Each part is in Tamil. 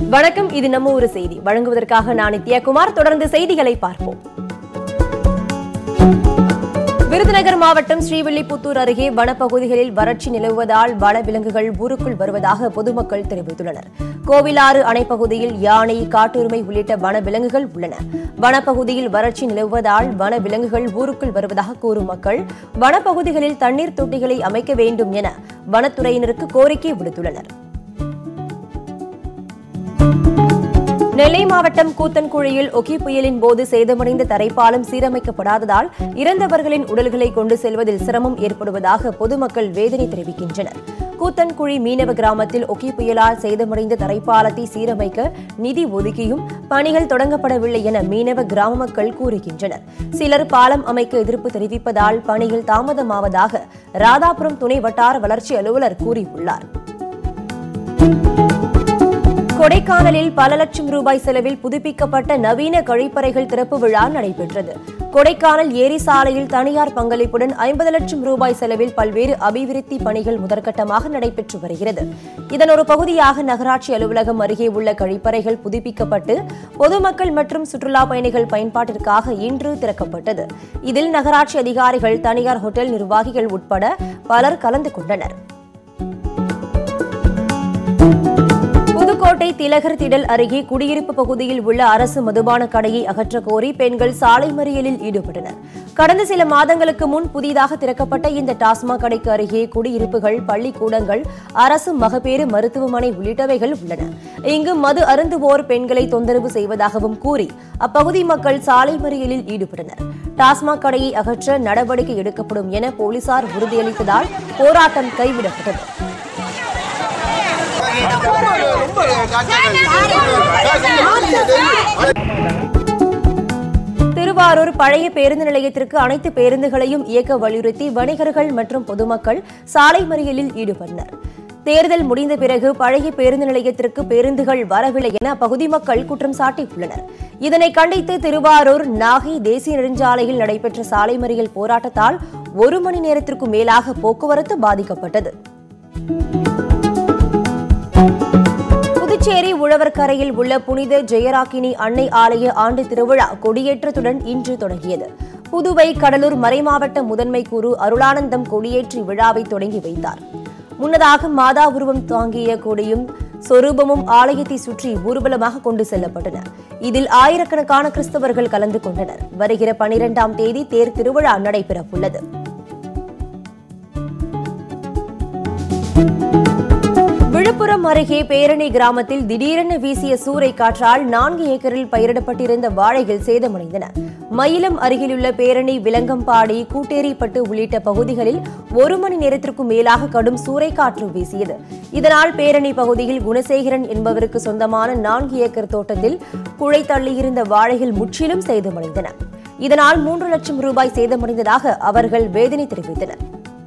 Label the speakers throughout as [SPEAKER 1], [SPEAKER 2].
[SPEAKER 1] வணக்கம் இது நம்ம ஒரு செய்தி வழங்குவதற்காக நான் நித்யாகுமார் தொடர்ந்து செய்திகளை பார்ப்போம் விருதுநகர் மாவட்டம் ஸ்ரீவில்லிபுத்தூர் அருகே வனப்பகுதிகளில் வறட்சி நிலவுவதால் வனவிலங்குகள் ஊருக்குள் வருவதாக பொதுமக்கள் தெரிவித்துள்ளனர் கோவிலாறு அணைப்பகுதியில் யானை காட்டுரிமை உள்ளிட்ட வனவிலங்குகள் உள்ளன வனப்பகுதியில் வறட்சி நிலவுவதால் வனவிலங்குகள் ஊருக்குள் வருவதாக கூறும் மக்கள் வனப்பகுதிகளில் தண்ணீர் தொட்டிகளை அமைக்க வேண்டும் என வனத்துறையினருக்கு கோரிக்கை விடுத்துள்ளனர் நெல்லை மாவட்டம் கூத்தன்குழியில் ஒகி புயலின் போது சேதமடைந்த தரைப்பாலம் சீரமைக்கப்படாததால் இறந்தவர்களின் உடல்களை கொண்டு செல்வதில் சிரமம் ஏற்படுவதாக பொதுமக்கள் வேதனை தெரிவிக்கின்றனர் கூத்தன்குழி மீனவ கிராமத்தில் ஒகி புயலால் சேதமடைந்த தரைப்பாலத்தை சீரமைக்க நிதி ஒதுக்கியும் பணிகள் தொடங்கப்படவில்லை என மீனவ கிராம மக்கள் கூறுகின்றனர் சிலர் பாலம் அமைக்க எதிர்ப்பு தெரிவிப்பதால் பணிகள் தாமதமாவதாக ராதாபுரம் துணை வட்டார வளர்ச்சி அலுவலர் கூறியுள்ளார் கொடைக்கானலில் பல லட்சம் ரூபாய் செலவில் புதுப்பிக்கப்பட்ட நவீன கழிப்பறைகள் திறப்பு விழா நடைபெற்றது கொடைக்கானல் ஏரி சாலையில் தனியார் பங்களிப்புடன் ஐம்பது லட்சம் ரூபாய் செலவில் பல்வேறு அபிவிருத்தி பணிகள் முதற்கட்டமாக நடைபெற்று வருகிறது இதன் ஒரு பகுதியாக நகராட்சி அலுவலகம் அருகே உள்ள கழிப்பறைகள் புதுப்பிக்கப்பட்டு பொதுமக்கள் மற்றும் சுற்றுலா பயணிகள் பயன்பாட்டிற்காக இன்று திறக்கப்பட்டது இதில் நகராட்சி அதிகாரிகள் தனியார் ஹோட்டல் நிர்வாகிகள் உட்பட பலர் கலந்து கொண்டனர் புதுக்கோட்டை திலகர் திடல் அருகே குடியிருப்பு பகுதியில் உள்ள அரசு மதுபான கடையை அகற்ற கோரி பெண்கள் சாலை மறியலில் ஈடுபட்டனர் கடந்த சில மாதங்களுக்கு முன் புதிதாக திறக்கப்பட்ட இந்த டாஸ்மாக் கடைக்கு அருகே குடியிருப்புகள் பள்ளிக்கூடங்கள் அரசு மகப்பேறு மருத்துவமனை உள்ளிட்டவைகள் உள்ளன இங்கு மது அருந்துவோர் பெண்களை தொந்தரவு செய்வதாகவும் கூறி அப்பகுதி மக்கள் சாலை மறியலில் ஈடுபட்டனர் டாஸ்மாக் கடையை அகற்ற நடவடிக்கை எடுக்கப்படும் என போலீசார் உறுதியளித்ததால் போராட்டம் கைவிடப்பட்டது திருவாரூர் பழைய பேருந்து நிலையத்திற்கு அனைத்து பேருந்துகளையும் இயக்க வலியுறுத்தி வணிகர்கள் மற்றும் பொதுமக்கள் சாலை மறியலில் ஈடுபட்டனர் தேர்தல் முடிந்த பிறகு பழைய பேருந்து நிலையத்திற்கு பேருந்துகள் வரவில்லை என அப்பகுதி மக்கள் குற்றம் சாட்டியுள்ளனர் இதனை கண்டித்து திருவாரூர் நாகை தேசிய நெடுஞ்சாலையில் நடைபெற்ற சாலை மறியல் போராட்டத்தால் ஒரு மணி நேரத்திற்கும் மேலாக போக்குவரத்து பாதிக்கப்பட்டது புதுச்சேரி உழவர்கரையில் உள்ள புனித ஜெயராக்கினி அன்னை ஆலய ஆண்டு திருவிழா கொடியேற்றத்துடன் இன்று தொடங்கியது புதுவை கடலூர் மறைமாவட்ட முதன்மை குரு அருளானந்தம் கொடியேற்றி விழாவை தொடங்கி வைத்தார் முன்னதாக மாதா உருவம் தாங்கிய கொடியும் சொரூபமும் ஆலயத்தை சுற்றி ஊர்வலமாக கொண்டு செல்லப்பட்டன இதில் ஆயிரக்கணக்கான கிறிஸ்தவர்கள் கலந்து கொண்டனர் வருகிற பனிரெண்டாம் தேதி தேர் திருவிழா நடைபெறவுள்ளது விழுப்புரம் அருகே பேரணி கிராமத்தில் திடீரென வீசிய சூறை காற்றால் நான்கு ஏக்கரில் பயிரிடப்பட்டிருந்த வாழைகள் சேதமடைந்தன மயிலம் அருகிலுள்ள பேரணி விலங்கம்பாடி கூட்டேரிப்பட்டு உள்ளிட்ட பகுதிகளில் ஒரு மணி நேரத்திற்கும் மேலாக கடும் சூறைக்காற்று வீசியது இதனால் பேரணி பகுதியில் குணசேகரன் என்பவருக்கு சொந்தமான நான்கு ஏக்கர் தோட்டத்தில் குழை தள்ளியிருந்த வாழைகள் முற்றிலும் சேதமடைந்தன இதனால் மூன்று லட்சம் ரூபாய் சேதமடைந்ததாக அவர்கள் வேதனை தெரிவித்தனர்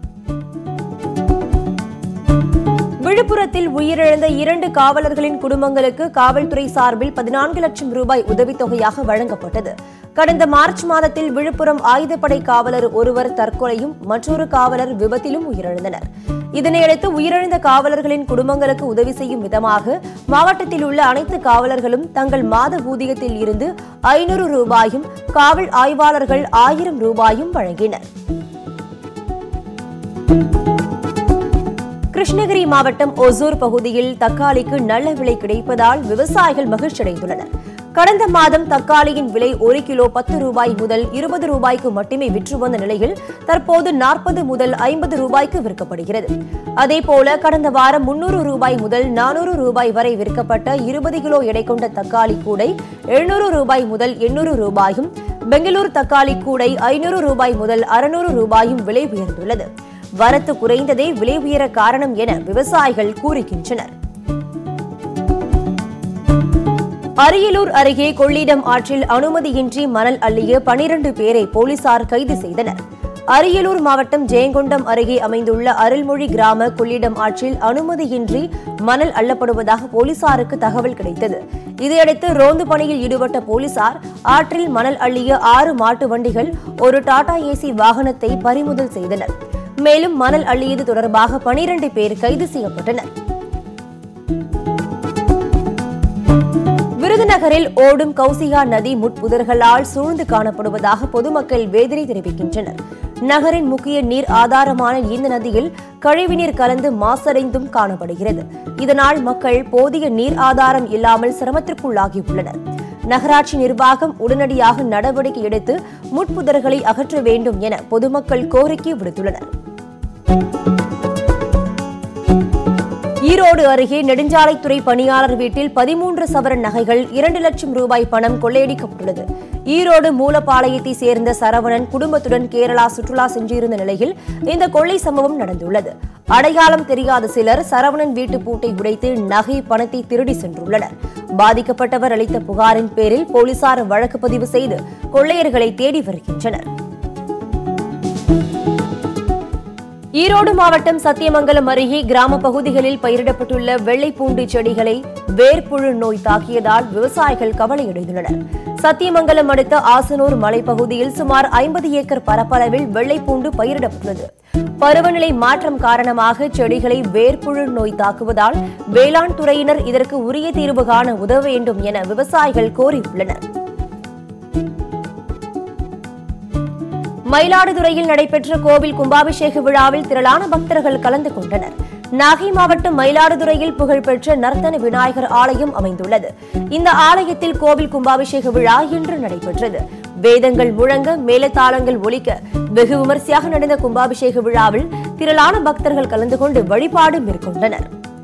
[SPEAKER 1] விழுப்புரத்தில் உயிரிழந்த இரண்டு காவலர்களின் குடும்பங்களுக்கு காவல்துறை சார்பில் பதினான்கு லட்சம் ரூபாய் உதவித்தொகையாக வழங்கப்பட்டது கடந்த மார்ச் மாதத்தில் விழுப்புரம் ஆயுதப்படை காவலர் ஒருவர் தற்கொலையும் மற்றொரு காவலர் விபத்திலும் உயிரிழந்தனர் இதனையடுத்து உயிரிழந்த காவலர்களின் குடும்பங்களுக்கு உதவி செய்யும் விதமாக மாவட்டத்தில் உள்ள அனைத்து காவலர்களும் தங்கள் மாத ஊதியத்தில் இருந்து ஐநூறு ரூபாயும் காவல் ஆய்வாளர்கள் ஆயிரம் ரூபாயும் வழங்கினர் கிருஷ்ணகிரி மாவட்டம் ஒசூர் பகுதியில் தக்காளிக்கு நல்ல விலை கிடைப்பதால் விவசாயிகள் மகிழ்ச்சியடைந்துள்ளனர் கடந்த மாதம் தக்காளியின் விலை ஒரு கிலோ பத்து ரூபாய் முதல் இருபது ரூபாய்க்கு மட்டுமே விற்று வந்த நிலையில் தற்போது நாற்பது முதல் ஐம்பது ரூபாய்க்கு விற்கப்படுகிறது அதேபோல கடந்த வாரம் முன்னூறு ரூபாய் முதல் நானூறு ரூபாய் வரை விற்கப்பட்ட இருபது கிலோ எடை கொண்ட தக்காளி கூடை எழுநூறு ரூபாய் முதல் எண்ணூறு ரூபாயும் பெங்களூரு தக்காளி கூடை ஐநூறு ரூபாய் முதல் அறுநூறு ரூபாயும் விலை உயர்ந்துள்ளது வரத்து குறைந்ததே விலை உயர காரணம் என விவசாயிகள் கூறுகின்றனர் அரியலூர் அருகே கொள்ளிடம் ஆற்றில் அனுமதியின்றி மணல் அள்ளிய பனிரண்டு பேரை போலீசார் கைது செய்தனர் அரியலூர் மாவட்டம் ஜெயங்கொண்டம் அருகே அமைந்துள்ள அருள்மொழி கிராம கொள்ளிடம் ஆற்றில் அனுமதியின்றி மணல் அள்ளப்படுவதாக போலீசாருக்கு தகவல் கிடைத்தது இதையடுத்து ரோந்து பணியில் ஈடுபட்ட போலீசார் ஆற்றில் மணல் அள்ளிய ஆறு மாட்டு வண்டிகள் ஒரு டாடா ஏசி வாகனத்தை பறிமுதல் செய்தனர் மேலும் மணல் அள்ளியது தொடர்பாக பனிரண்டு பேர் கைது செய்யப்பட்டனர் விருதுநகரில் ஓடும் கௌசிகா நதி முட்புதர்களால் சூழ்ந்து காணப்படுவதாக பொதுமக்கள் வேதனை தெரிவிக்கின்றனர் நகரின் முக்கிய நீர் ஆதாரமான இந்த நதியில் கழிவுநீர் கலந்து மாசடைந்தும் காணப்படுகிறது இதனால் மக்கள் போதிய நீர் ஆதாரம் இல்லாமல் சிரமத்திற்குள்ளாகியுள்ளனர் நகராட்சி நிர்வாகம் உடனடியாக நடவடிக்கை எடுத்து முட்புதர்களை அகற்ற வேண்டும் என பொதுமக்கள் கோரிக்கை விடுத்துள்ளனர் ஈரோடு அருகே நெடுஞ்சாலைத்துறை பணியாளர் வீட்டில் பதிமூன்று சவரன் நகைகள் இரண்டு லட்சம் ரூபாய் பணம் கொள்ளையடிக்கப்பட்டுள்ளது ஈரோடு மூலப்பாளையத்தை சேர்ந்த சரவணன் குடும்பத்துடன் கேரளா சுற்றுலா சென்றிருந்த நிலையில் இந்த கொள்ளை சம்பவம் நடந்துள்ளது அடையாளம் தெரியாத சிலர் சரவணன் வீட்டு பூட்டை உடைத்து நகை பணத்தை திருடி சென்றுள்ளனர் பாதிக்கப்பட்டவர் அளித்த புகாரின் பேரில் போலீசார் வழக்கு பதிவு செய்து கொள்ளையர்களை தேடி வருகின்றனர் ஈரோடு மாவட்டம் சத்தியமங்கலம் அருகே கிராம பகுதிகளில் பயிரிடப்பட்டுள்ள வெள்ளைப்பூண்டு செடிகளை வேர்ப்புழு நோய் தாக்கியதால் விவசாயிகள் கவலையடைந்துள்ளனர் சத்தியமங்கலம் அடுத்த ஆசனூர் மலைப்பகுதியில் சுமார் ஐம்பது ஏக்கர் பரப்பளவில் வெள்ளைப்பூண்டு பயிரிடப்பட்டுள்ளது பருவநிலை மாற்றம் காரணமாக செடிகளை வேர்ப்புழு நோய் தாக்குவதால் வேளாண் துறையினர் இதற்கு உரிய தீர்வு காண உதவ வேண்டும் என விவசாயிகள் கோரியுள்ளனர் மயிலாடுதுறையில் நடைபெற்ற கோவில் கும்பாபிஷேக விழாவில் திரளான பக்தர்கள் கலந்து கொண்டனர் நாகை மாவட்டம் மயிலாடுதுறையில் புகழ்பெற்ற நர்த்தன விநாயகர் ஆலயம் அமைந்துள்ளது இந்த ஆலயத்தில் கோவில் கும்பாபிஷேக விழா இன்று நடைபெற்றது வேதங்கள் முழங்க மேலதாளங்கள் ஒலிக்க வெகு விமர்சையாக நடந்த கும்பாபிஷேக விழாவில் திரளான பக்தர்கள் கலந்து கொண்டு வழிபாடு மேற்கொண்டனர்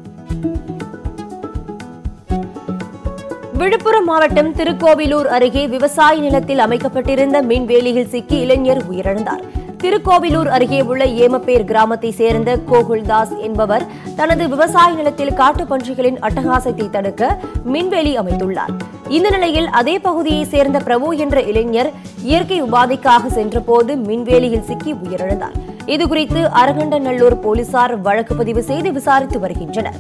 [SPEAKER 1] விழுப்புரம் மாவட்டம் திருக்கோவிலூர் அருகே விவசாய நிலத்தில் அமைக்கப்பட்டிருந்த மின்வேலியில் சிக்கி இளைஞர் உயிரிழந்தார் திருக்கோவிலூர் அருகே உள்ள ஏமப்பேர் கிராமத்தை சேர்ந்த கோகுல்தாஸ் என்பவர் தனது விவசாய நிலத்தில் காட்டுப் பன்றிகளின் அட்டகாசத்தை தடுக்க மின்வேலி அமைத்துள்ளார் இந்த நிலையில் அதே பகுதியைச் சேர்ந்த பிரபு என்ற இளைஞர் இயற்கை உபாதைக்காக சென்றபோது மின்வேலியில் சிக்கி உயிரிழந்தார் இதுகுறித்து அரகண்டநல்லூர் போலீசார் வழக்கு பதிவு செய்து விசாரித்து வருகின்றனர்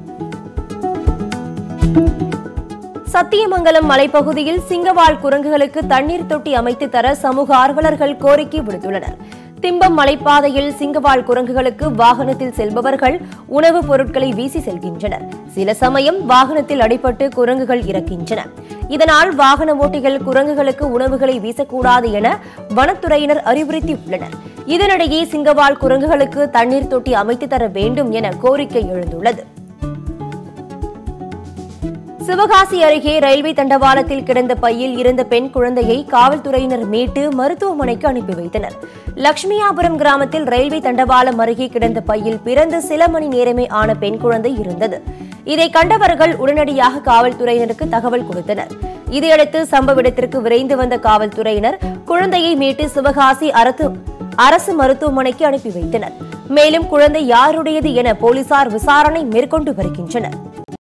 [SPEAKER 1] சத்தியமங்கலம் மலைப்பகுதியில் சிங்கவால் குரங்குகளுக்கு தண்ணீர் தொட்டி அமைத்து தர சமூக ஆர்வலர்கள் கோரிக்கை விடுத்துள்ளனர் திம்பம் மலைப்பாதையில் சிங்கவால் குரங்குகளுக்கு வாகனத்தில் செல்பவர்கள் உணவுப் பொருட்களை வீசி செல்கின்றனர் சில சமயம் வாகனத்தில் அடிபட்டு குரங்குகள் இறக்கின்றன இதனால் வாகன ஓட்டிகள் குரங்குகளுக்கு உணவுகளை வீசக்கூடாது என வனத்துறையினர் அறிவுறுத்தியுள்ளனர் இதனிடையே சிங்கவால் குரங்குகளுக்கு தண்ணீர் தொட்டி அமைத்து தர வேண்டும் என கோரிக்கை எழுந்துள்ளது சிவகாசி அருகே ரயில்வே தண்டவாளத்தில் கிடந்த பையில் இருந்த பெண் குழந்தையை காவல்துறையினர் மீட்டு மருத்துவமனைக்கு அனுப்பி வைத்தனர் லட்சுமியாபுரம் கிராமத்தில் ரயில்வே தண்டவாளம் அருகே கிடந்த பையில் பிறந்த சில மணி நேரமே ஆன பெண் குழந்தை இருந்தது இதை கண்டவர்கள் உடனடியாக காவல்துறையினருக்கு தகவல் கொடுத்தனர் இதையடுத்து சம்பவ இடத்திற்கு விரைந்து வந்த காவல்துறையினர் குழந்தையை மீட்டு சிவகாசி அரசு அரசு மருத்துவமனைக்கு அனுப்பி வைத்தனர் மேலும் குழந்தை யாருடையது என போலீசார் விசாரணை மேற்கொண்டு வருகின்றனர்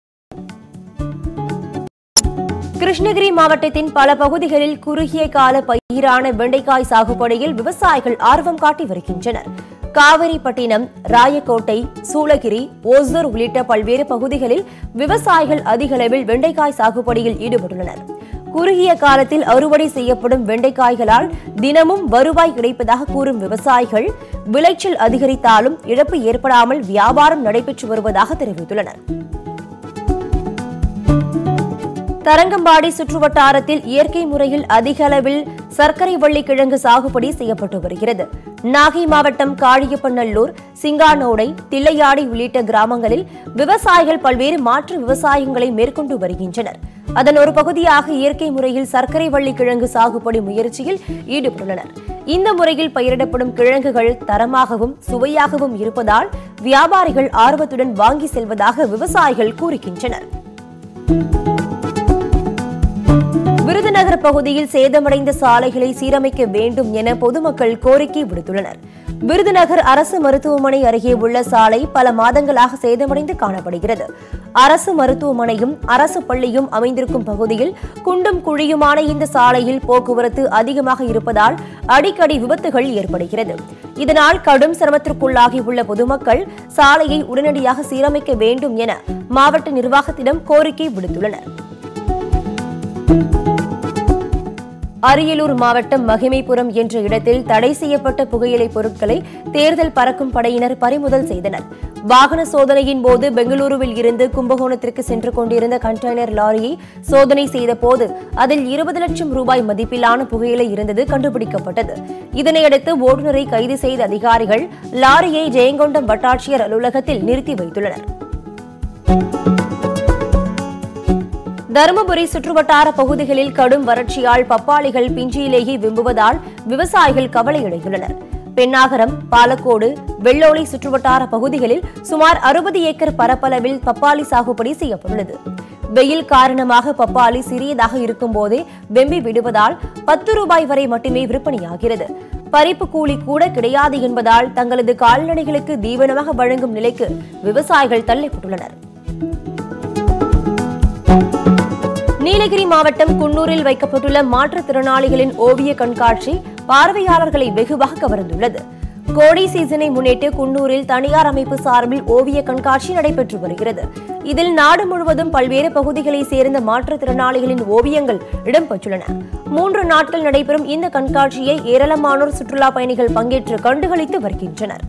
[SPEAKER 1] கிருஷ்ணகிரி மாவட்டத்தின் பல பகுதிகளில் குறுகிய கால பயிரான வெண்டைக்காய் சாகுபடியில் விவசாயிகள் ஆர்வம் காட்டி வருகின்றனர் காவிரிப்பட்டினம் ராயக்கோட்டை சூளகிரி ஓசூர் உள்ளிட்ட பல்வேறு பகுதிகளில் விவசாயிகள் அதிக அளவில் வெண்டைக்காய் சாகுபடியில் ஈடுபட்டுள்ளனர் குறுகிய காலத்தில் அறுவடை செய்யப்படும் வெண்டைக்காய்களால் தினமும் வருவாய் கிடைப்பதாக கூறும் விவசாயிகள் விளைச்சல் அதிகரித்தாலும் இழப்பு ஏற்படாமல் வியாபாரம் நடைபெற்று வருவதாக தெரிவித்துள்ளனர் தரங்கம்பாடி சுற்றுவட்டாரத்தில் இயற்கை முறையில் அதிக அளவில் சர்க்கரை வள்ளி கிழங்கு சாகுபடி செய்யப்பட்டு வருகிறது நாகை மாவட்டம் காழியப்பநல்லூர் சிங்கானோடை தில்லையாடி உள்ளிட்ட கிராமங்களில் விவசாயிகள் பல்வேறு மாற்று விவசாயங்களை மேற்கொண்டு வருகின்றனர் அதன் ஒரு பகுதியாக இயற்கை முறையில் சர்க்கரை வள்ளி கிழங்கு சாகுபடி முயற்சியில் ஈடுபட்டுள்ளனர் இந்த முறையில் பயிரிடப்படும் கிழங்குகள் தரமாகவும் சுவையாகவும் இருப்பதால் வியாபாரிகள் ஆர்வத்துடன் வாங்கி செல்வதாக விவசாயிகள் கூறுகின்றனர் விருதுநகர் பகுதியில் சேதமடைந்த சாலைகளை சீரமைக்க வேண்டும் என பொதுமக்கள் கோரிக்கை விடுத்துள்ளனர் விருதுநகர் அரசு மருத்துவமனை அருகே உள்ள சாலை பல மாதங்களாக சேதமடைந்து காணப்படுகிறது அரசு மருத்துவமனையும் அரசு பள்ளியும் அமைந்திருக்கும் பகுதியில் குண்டும் குழியுமான இந்த சாலையில் போக்குவரத்து அதிகமாக இருப்பதால் அடிக்கடி விபத்துகள் ஏற்படுகிறது இதனால் கடும் சிரமத்திற்குள்ளாகி உள்ள பொதுமக்கள் சாலையை உடனடியாக சீரமைக்க வேண்டும் என மாவட்ட நிர்வாகத்திடம் கோரிக்கை விடுத்துள்ளனர் அரியலூர் மாவட்டம் மகிமைபுரம் என்ற இடத்தில் தடை செய்யப்பட்ட புகையிலை பொருட்களை தேர்தல் பறக்கும் படையினர் பறிமுதல் செய்தனர் வாகன சோதனையின் போது பெங்களூருவில் இருந்து கும்பகோணத்திற்கு சென்று கொண்டிருந்த கண்டெய்னர் லாரியை சோதனை செய்தபோது அதில் இருபது லட்சம் ரூபாய் மதிப்பிலான புகையிலை இருந்தது கண்டுபிடிக்கப்பட்டது இதனையடுத்து ஓட்டுநரை கைது செய்த அதிகாரிகள் லாரியை ஜெயங்கொண்டம் வட்டாட்சியர் அலுவலகத்தில் நிறுத்தி வைத்துள்ளனர் தருமபுரி சுற்றுவட்டார பகுதிகளில் கடும் வறட்சியால் பப்பாளிகள் பிஞ்சியிலேயே விம்புவதால் விவசாயிகள் கவலையடைந்துள்ளனர் பெண்ணாகரம் பாலக்கோடு வெள்ளோளி சுற்றுவட்டார பகுதிகளில் சுமார் அறுபது ஏக்கர் பரப்பளவில் பப்பாளி சாகுபடி செய்யப்பட்டுள்ளது வெயில் காரணமாக பப்பாளி சிறியதாக இருக்கும்போதே வெம்பி விடுவதால் பத்து ரூபாய் வரை மட்டுமே விற்பனையாகிறது பறிப்பு கூலி கூட கிடையாது என்பதால் தங்களது கால்நடைகளுக்கு தீவனமாக வழங்கும் நிலைக்கு விவசாயிகள் தள்ளப்பட்டுள்ளனர் நீலகிரி மாவட்டம் குன்னூரில் வைக்கப்பட்டுள்ள மாற்றுத்திறனாளிகளின் ஓவிய கண்காட்சி பார்வையாளர்களை வெகுவாக கவர்ந்துள்ளது கோடை சீசனை முன்னிட்டு குன்னூரில் தனியார் அமைப்பு சார்பில் ஓவிய கண்காட்சி நடைபெற்று வருகிறது இதில் நாடு முழுவதும் பல்வேறு பகுதிகளைச் சேர்ந்த மாற்றுத்திறனாளிகளின் ஓவியங்கள் இடம்பெற்றுள்ளன மூன்று நாட்கள் நடைபெறும் இந்த கண்காட்சியை ஏராளமானோர் சுற்றுலா பயணிகள் பங்கேற்று கண்டுகளித்து வருகின்றனர்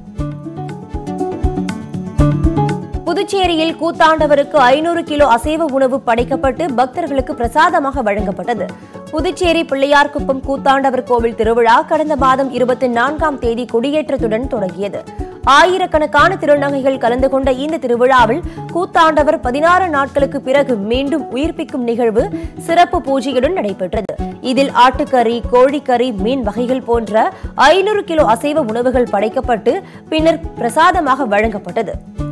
[SPEAKER 1] புதுச்சேரியில் கூத்தாண்டவருக்கு ஐநூறு கிலோ அசைவ உணவு படைக்கப்பட்டு பக்தர்களுக்கு பிரசாதமாக வழங்கப்பட்டது புதுச்சேரி பிள்ளையார்குப்பம் கூத்தாண்டவர் கோவில் திருவிழா கடந்த மாதம் இருபத்தி நான்காம் தேதி கொடியேற்றத்துடன் தொடங்கியது ஆயிரக்கணக்கான திருநங்கைகள் கலந்து கொண்ட இந்த திருவிழாவில் கூத்தாண்டவர் பதினாறு நாட்களுக்கு பிறகு மீண்டும் உயிர்ப்பிக்கும் நிகழ்வு சிறப்பு பூஜையுடன் நடைபெற்றது இதில் ஆட்டுக்கறி கோழிக்கறி மீன் வகைகள் போன்ற ஐநூறு கிலோ அசைவ உணவுகள் படைக்கப்பட்டு பின்னர் பிரசாதமாக வழங்கப்பட்டது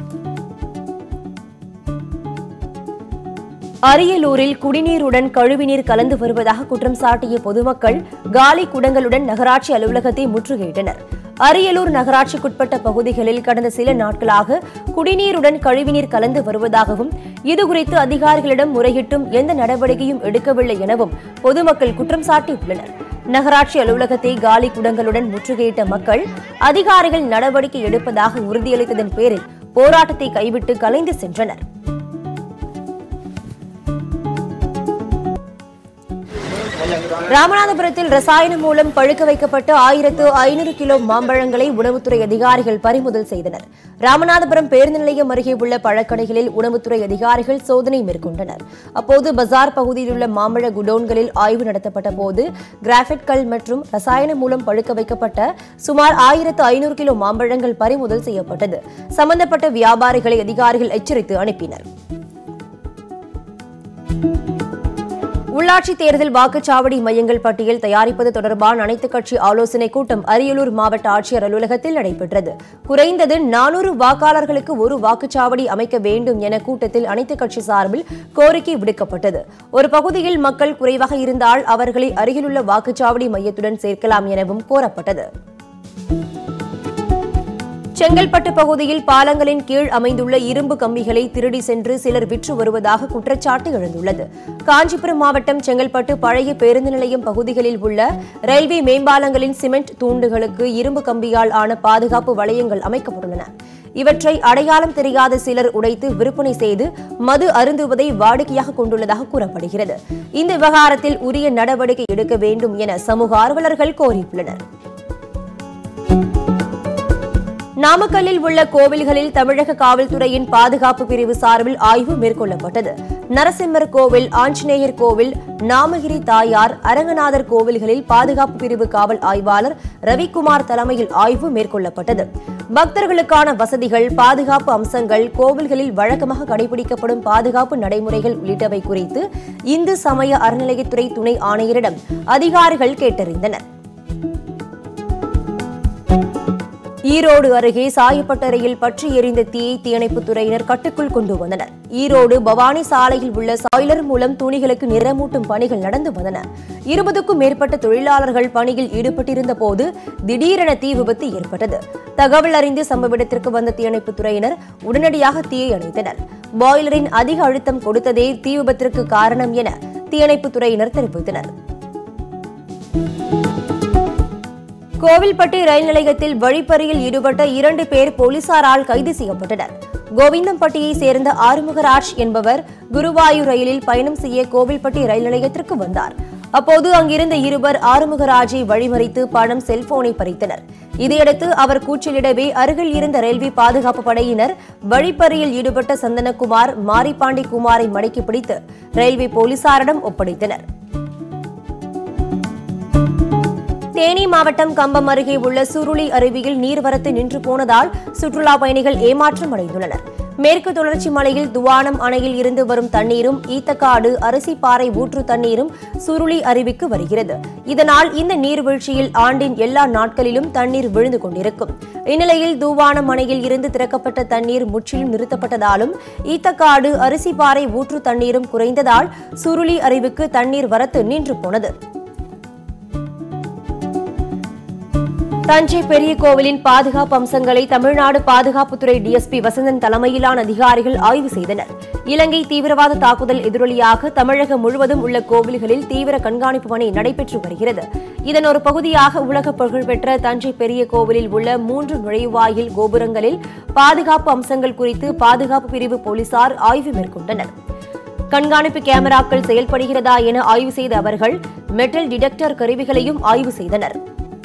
[SPEAKER 1] அரியலூரில் குடிநீருடன் கழிவுநீர் கலந்து வருவதாக குற்றம் சாட்டிய பொதுமக்கள் காலி குடங்களுடன் நகராட்சி அலுவலகத்தை முற்றுகையிட்டனர் அரியலூர் நகராட்சிக்குட்பட்ட பகுதிகளில் கடந்த சில நாட்களாக குடிநீருடன் கழிவுநீர் கலந்து வருவதாகவும் இதுகுறித்து அதிகாரிகளிடம் முறையிட்டும் எந்த நடவடிக்கையும் எடுக்கவில்லை எனவும் பொதுமக்கள் குற்றம் சாட்டியுள்ளனர் நகராட்சி அலுவலகத்தை காலி குடங்களுடன் முற்றுகையிட்ட மக்கள் அதிகாரிகள் நடவடிக்கை எடுப்பதாக உறுதியளித்ததன் பேரில் போராட்டத்தை கைவிட்டு கலைந்து சென்றனர் ராமநாதபுரத்தில் ரசாயனம் மூலம் பழுக்க வைக்கப்பட்ட ஆயிரத்து ஐநூறு கிலோ மாம்பழங்களை உணவுத்துறை அதிகாரிகள் பறிமுதல் செய்தனர் ராமநாதபுரம் பேருந்து நிலையம் அருகே உள்ள பழக்கடைகளில் உணவுத்துறை அதிகாரிகள் சோதனை மேற்கொண்டனர் அப்போது பஜார் பகுதியில் உள்ள மாம்பழ குடோன்களில் ஆய்வு நடத்தப்பட்ட போது கிராஃபைட் கல் மற்றும் ரசாயனம் மூலம் பழுக்க வைக்கப்பட்ட சுமார் ஆயிரத்து ஐநூறு கிலோ மாம்பழங்கள் பறிமுதல் செய்யப்பட்டது சம்பந்தப்பட்ட வியாபாரிகளை அதிகாரிகள் எச்சரித்து அனுப்பினர் உள்ளாட்சி தேர்தல் வாக்குச்சாவடி மையங்கள் பட்டியல் தயாரிப்பது தொடர்பான அனைத்துக் கட்சி ஆலோசனைக் கூட்டம் அரியலூர் மாவட்ட ஆட்சியர் அலுவலகத்தில் நடைபெற்றது குறைந்தது நானூறு வாக்காளர்களுக்கு ஒரு வாக்குச்சாவடி அமைக்க வேண்டும் என கூட்டத்தில் அனைத்துக் கட்சி சார்பில் கோரிக்கை விடுக்கப்பட்டது ஒரு பகுதியில் மக்கள் குறைவாக இருந்தால் அவர்களை அருகிலுள்ள வாக்குச்சாவடி மையத்துடன் சேர்க்கலாம் எனவும் கோரப்பட்டது செங்கல்பட்டு பகுதியில் பாலங்களின் கீழ் அமைந்துள்ள இரும்பு கம்பிகளை திருடி சென்று சிலர் விற்று வருவதாக குற்றச்சாட்டு எழுந்துள்ளது காஞ்சிபுரம் மாவட்டம் செங்கல்பட்டு பழைய பேருந்து நிலையம் பகுதிகளில் உள்ள ரயில்வே மேம்பாலங்களின் சிமெண்ட் தூண்டுகளுக்கு இரும்பு கம்பியால் ஆன பாதுகாப்பு வளையங்கள் அமைக்கப்பட்டுள்ளன இவற்றை அடையாளம் தெரியாத சிலர் உடைத்து விற்பனை செய்து மது அருந்துவதை வாடிக்கையாக கொண்டுள்ளதாக கூறப்படுகிறது இந்த விவகாரத்தில் உரிய நடவடிக்கை எடுக்க வேண்டும் என சமூக ஆர்வலர்கள் கோரியுள்ளனர் நாமக்கல்லில் உள்ள கோவில்களில் தமிழக காவல்துறையின் பாதுகாப்பு பிரிவு சார்பில் ஆய்வு மேற்கொள்ளப்பட்டது நரசிம்மர் கோவில் ஆஞ்சநேயர் கோவில் நாமகிரி தாயார் அரங்கநாதர் கோவில்களில் பாதுகாப்பு பிரிவு காவல் ஆய்வாளர் ரவிக்குமார் தலைமையில் ஆய்வு மேற்கொள்ளப்பட்டது பக்தர்களுக்கான வசதிகள் பாதுகாப்பு அம்சங்கள் கோவில்களில் வழக்கமாக கடைபிடிக்கப்படும் பாதுகாப்பு நடைமுறைகள் உள்ளிட்டவை குறித்து இந்து சமய அறநிலையத்துறை துணை ஆணையரிடம் அதிகாரிகள் கேட்டறிந்தனர் ஈரோடு அருகே சாயப்பட்டறையில் பற்றி எரிந்த தீயை தீயணைப்புத் துறையினர் கட்டுக்குள் கொண்டு வந்தனர் ஈரோடு பவானி சாலையில் உள்ள சாய்லர் மூலம் துணிகளுக்கு நிறமூட்டும் பணிகள் நடந்து வந்தன இருபதுக்கும் மேற்பட்ட தொழிலாளர்கள் பணியில் ஈடுபட்டிருந்த போது திடீரென தீ விபத்து ஏற்பட்டது தகவல் அறிந்து சம்பவ இடத்திற்கு வந்த தீயணைப்புத் துறையினர் உடனடியாக தீயை அணைத்தனர் பாய்லரின் அதிக அழுத்தம் கொடுத்ததே தீ விபத்திற்கு காரணம் என தீயணைப்புத் துறையினர் தெரிவித்தனர் கோவில்பட்டி ரயில் நிலையத்தில் வழிப்பறியில் ஈடுபட்ட இரண்டு பேர் போலீசாரால் கைது செய்யப்பட்டனர் கோவிந்தம்பட்டியை சேர்ந்த ஆறுமுகராஜ் என்பவர் குருவாயூர் ரயிலில் பயணம் செய்ய கோவில்பட்டி ரயில் நிலையத்திற்கு வந்தார் அப்போது அங்கிருந்த இருவர் ஆறுமுகராஜை வழிமறித்து பணம் செல்போனை பறித்தனர் இதையடுத்து அவர் கூச்சலிடவே அருகில் இருந்த ரயில்வே பாதுகாப்பு படையினர் வழிப்பறியில் ஈடுபட்ட சந்தனகுமார் மாரிப்பாண்டி குமாரை மடக்கி பிடித்து ரயில்வே போலீசாரிடம் ஒப்படைத்தனர் தேனி மாவட்டம் கம்பம் அருகே உள்ள சுருளி அருவியில் நீர்வரத்து நின்று போனதால் சுற்றுலா பயணிகள் ஏமாற்றம் அடைந்துள்ளனர் மேற்கு தொடர்ச்சி மலையில் துவானம் அணையில் இருந்து வரும் தண்ணீரும் ஈத்தக்காடு அரிசிப்பாறை ஊற்று தண்ணீரும் சுருளி அருவிக்கு வருகிறது இதனால் இந்த நீர்வீழ்ச்சியில் ஆண்டின் எல்லா நாட்களிலும் தண்ணீர் விழுந்து கொண்டிருக்கும் இந்நிலையில் தூவானம் அணையில் இருந்து திறக்கப்பட்ட தண்ணீர் முற்றிலும் நிறுத்தப்பட்டதாலும் ஈத்தக்காடு அரிசிப்பாறை ஊற்று தண்ணீரும் குறைந்ததால் சுருளி அருவிக்கு தண்ணீர் வரத்து நின்று போனது தஞ்சை பெரிய கோவிலின் பாதுகாப்பு அம்சங்களை தமிழ்நாடு பாதுகாப்புத்துறை டிஎஸ்பி வசந்தன் தலைமையிலான அதிகாரிகள் ஆய்வு செய்தனர் இலங்கை தீவிரவாத தாக்குதல் எதிரொலியாக தமிழகம் முழுவதும் உள்ள கோவில்களில் தீவிர கண்காணிப்பு பணி நடைபெற்று வருகிறது இதன் ஒரு பகுதியாக உலக புகழ்பெற்ற தஞ்சை பெரிய கோவிலில் உள்ள மூன்று நுழைவாயில் கோபுரங்களில் பாதுகாப்பு அம்சங்கள் குறித்து பாதுகாப்பு பிரிவு போலீசார் ஆய்வு மேற்கொண்டனர் கண்காணிப்பு கேமராக்கள் செயல்படுகிறதா என ஆய்வு செய்த அவர்கள் மெட்டல் டிடெக்டர் கருவிகளையும் ஆய்வு செய்தனர்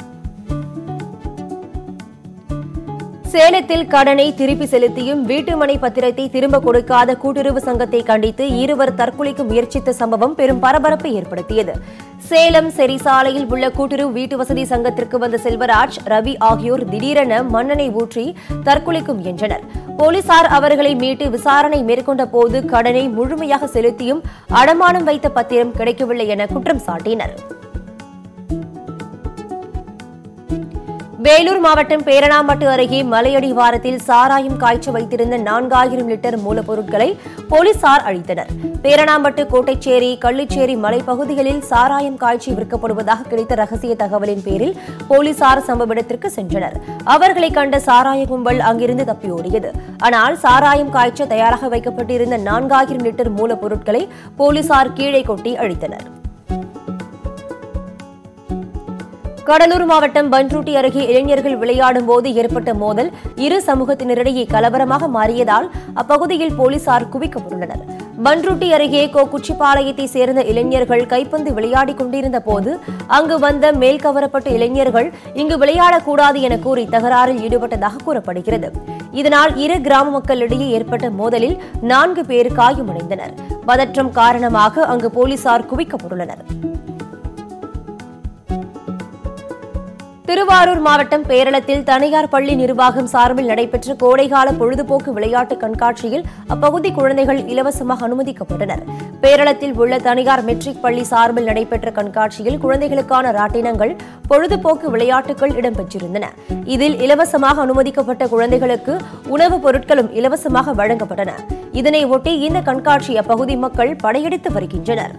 [SPEAKER 1] சேலத்தில் கடனை திருப்பி செலுத்தியும் வீட்டுமனை பத்திரத்தை திரும்ப கொடுக்காத கூட்டுறவு சங்கத்தை கண்டித்து இருவர் தற்கொலைக்கு முயற்சித்த சம்பவம் பெரும் பரபரப்பை ஏற்படுத்தியது சேலம் செரி சாலையில் உள்ள கூட்டுறவு வீட்டு வசதி சங்கத்திற்கு வந்த செல்வராஜ் ரவி ஆகியோர் திடீரென மண்ணெண்ணை ஊற்றி தற்கொலைக்கு முயன்றனர் போலீசார் அவர்களை மீட்டு விசாரணை மேற்கொண்ட போது கடனை முழுமையாக செலுத்தியும் அடமானம் வைத்த பத்திரம் கிடைக்கவில்லை என குற்றம் சாட்டினர் வேலூர் மாவட்டம் பேரணாம்பட்டு அருகே மலையடிவாரத்தில் சாராயம் காய்ச்சி வைத்திருந்த நான்காயிரம் லிட்டர் மூலப்பொருட்களை போலீசார் அழித்தனர் பேரணாம்பட்டு கோட்டைச்சேரி கள்ளிச்சேரி மலைப்பகுதிகளில் சாராயம் காய்ச்சி விற்கப்படுவதாக கிடைத்த ரகசிய தகவலின் பேரில் போலீசார் சம்பவ இடத்திற்கு சென்றனர் அவர்களை கண்ட சாராய கும்பல் அங்கிருந்து தப்பியோடியது ஆனால் சாராயம் காய்ச்ச தயாராக வைக்கப்பட்டிருந்த நான்காயிரம் லிட்டர் மூலப்பொருட்களை போலீசார் கீழே கொட்டி அழித்தனர் கடலூர் மாவட்டம் பன்ருட்டி அருகே இளைஞர்கள் விளையாடும் போது ஏற்பட்ட மோதல் இரு சமூகத்தினரிடையே கலவரமாக மாறியதால் அப்பகுதியில் போலீசார் குவிக்கப்பட்டுள்ளனர் பன்ருட்டி அருகே கோக்குச்சிப்பாளையத்தை சேர்ந்த இளைஞர்கள் கைப்பந்து விளையாடிக் கொண்டிருந்த போது அங்கு வந்த மேல் கவரப்பட்ட இளைஞர்கள் இங்கு விளையாடக்கூடாது என கூறி தகராறில் ஈடுபட்டதாக கூறப்படுகிறது இதனால் இரு கிராம மக்களிடையே ஏற்பட்ட மோதலில் நான்கு பேர் காயமடைந்தனர் பதற்றம் காரணமாக அங்கு போலீசார் குவிக்கப்பட்டுள்ளனர் திருவாரூர் மாவட்டம் பேரளத்தில் தனியார் பள்ளி நிர்வாகம் சார்பில் நடைபெற்ற கோடைகால பொழுதுபோக்கு விளையாட்டு கண்காட்சியில் அப்பகுதி குழந்தைகள் இலவசமாக அனுமதிக்கப்பட்டனர் பேரளத்தில் உள்ள தனியார் மெட்ரிக் பள்ளி சார்பில் நடைபெற்ற கண்காட்சியில் குழந்தைகளுக்கான ராட்டினங்கள் பொழுதுபோக்கு விளையாட்டுகள் இடம்பெற்றிருந்தன இதில் இலவசமாக அனுமதிக்கப்பட்ட குழந்தைகளுக்கு உணவுப் பொருட்களும் இலவசமாக வழங்கப்பட்டன இதனை ஒட்டி இந்த கண்காட்சி அப்பகுதி மக்கள் படையெடுத்து வருகின்றனர்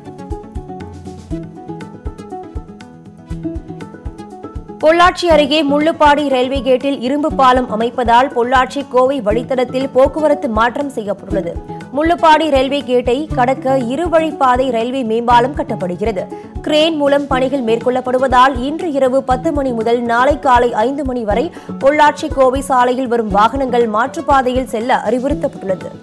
[SPEAKER 1] பொள்ளாச்சி அருகே முள்ளுப்பாடி ரயில்வே கேட்டில் இரும்பு பாலம் அமைப்பதால் பொள்ளாச்சி கோவை வழித்தடத்தில் போக்குவரத்து மாற்றம் செய்யப்பட்டுள்ளது முள்ளுப்பாடி ரயில்வே கேட்டை கடக்க இருவழிப்பாதை ரயில்வே மேம்பாலம் கட்டப்படுகிறது கிரேன் மூலம் பணிகள் மேற்கொள்ளப்படுவதால் இன்று இரவு பத்து மணி முதல் நாளை காலை ஐந்து மணி வரை பொள்ளாச்சி கோவை சாலையில் வரும் வாகனங்கள் மாற்றுப்பாதையில் செல்ல அறிவுறுத்தப்பட்டுள்ளது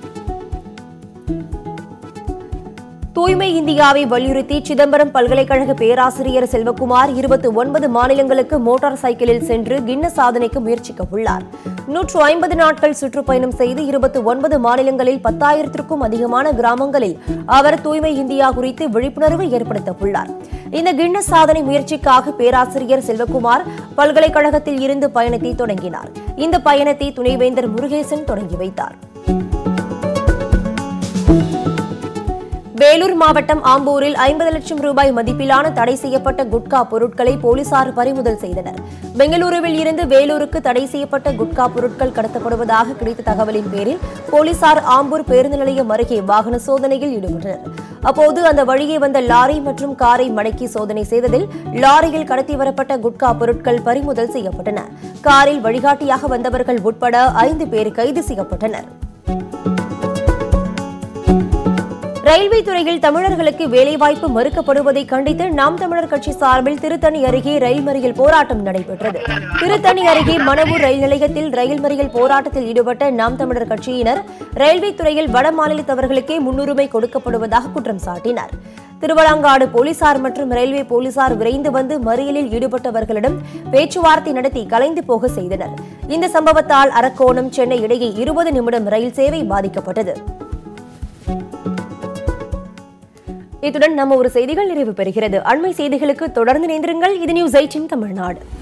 [SPEAKER 1] தூய்மை இந்தியாவை வலியுறுத்தி சிதம்பரம் பல்கலைக்கழக பேராசிரியர் செல்வகுமார் இருபத்தி ஒன்பது மாநிலங்களுக்கு மோட்டார் சைக்கிளில் சென்று கின்ன சாதனைக்கு முயற்சிக்க உள்ளார் நூற்று ஐம்பது நாட்கள் சுற்றுப்பயணம் செய்து இருபத்தி ஒன்பது மாநிலங்களில் பத்தாயிரத்திற்கும் அதிகமான கிராமங்களில் அவர் தூய்மை இந்தியா குறித்து விழிப்புணர்வு ஏற்படுத்த உள்ளார் இந்த கின்ன சாதனை முயற்சிக்காக பேராசிரியர் செல்வகுமார் பல்கலைக்கழகத்தில் இருந்து பயணத்தை தொடங்கினார் இந்த பயணத்தை துணைவேந்தர் முருகேசன் தொடங்கி வைத்தார் வேலூர் மாவட்டம் ஆம்பூரில் ஐம்பது லட்சம் ரூபாய் மதிப்பிலான தடை செய்யப்பட்ட குட்கா பொருட்களை போலீசார் பறிமுதல் செய்தனர் பெங்களூருவில் இருந்து வேலூருக்கு தடை செய்யப்பட்ட குட்கா பொருட்கள் கடத்தப்படுவதாக கிடைத்த தகவலின் பேரில் போலீசார் ஆம்பூர் பேருந்து நிலையம் அருகே வாகன சோதனையில் ஈடுபட்டனர் அப்போது அந்த வழியே வந்த லாரி மற்றும் காரை மடக்கி சோதனை செய்ததில் லாரியில் கடத்தி வரப்பட்ட குட்கா பொருட்கள் பறிமுதல் செய்யப்பட்டன காரில் வழிகாட்டியாக வந்தவர்கள் உட்பட ஐந்து பேர் கைது செய்யப்பட்டனர் ரயில்வே துறையில் தமிழர்களுக்கு வேலைவாய்ப்பு மறுக்கப்படுவதை கண்டித்து நாம் தமிழர் கட்சி சார்பில் திருத்தணி அருகே ரயில் மறியல் போராட்டம் நடைபெற்றது திருத்தணி அருகே மணவூர் ரயில் நிலையத்தில் ரயில் மறியல் போராட்டத்தில் ஈடுபட்ட நாம் தமிழர் கட்சியினர் ரயில்வே துறையில் வட மாநிலத்தவர்களுக்கே முன்னுரிமை கொடுக்கப்படுவதாக குற்றம் சாட்டினார் திருவலங்காடு போலீசார் மற்றும் ரயில்வே போலீசார் விரைந்து வந்து மறியலில் ஈடுபட்டவர்களிடம் பேச்சுவார்த்தை நடத்தி கலைந்து போக செய்தனர் இந்த சம்பவத்தால் அரக்கோணம் சென்னை இடையே இருபது நிமிடம் ரயில் சேவை பாதிக்கப்பட்டது இத்துடன் நம்ம ஒரு செய்திகள் நிறைவு பெறுகிறது அண்மை செய்திகளுக்கு தொடர்ந்து இணைந்திருங்கள் இது நியூஸ் எயிட்டின் தமிழ்நாடு